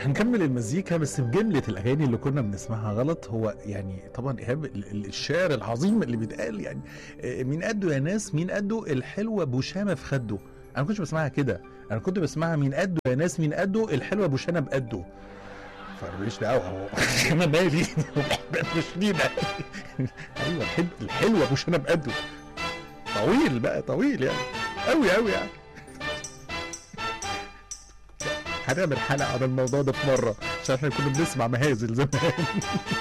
هنكمل المزيكا بس بجملة الأغاني اللي كنا بنسمعها غلط هو يعني طبعا إيهاب ال- ال- الشعر العظيم اللي بيتقال يعني آه، مين قده يا ناس مين قده الحلوة بوشامة في خده أنا ما كنتش بسمعها كده أنا كنت بسمعها مين قده يا ناس مين قده الحلوة بوشانة بقده فأنا ماليش دعوة هو أنا مالي مش لينا أيوه الحل- الحلوة بوشانة بقده طويل بقى طويل يعني أوي أوي يعني هنعمل حلقة عن الموضوع ده في مرة عشان احنا كنا بنسمع مهازل زمان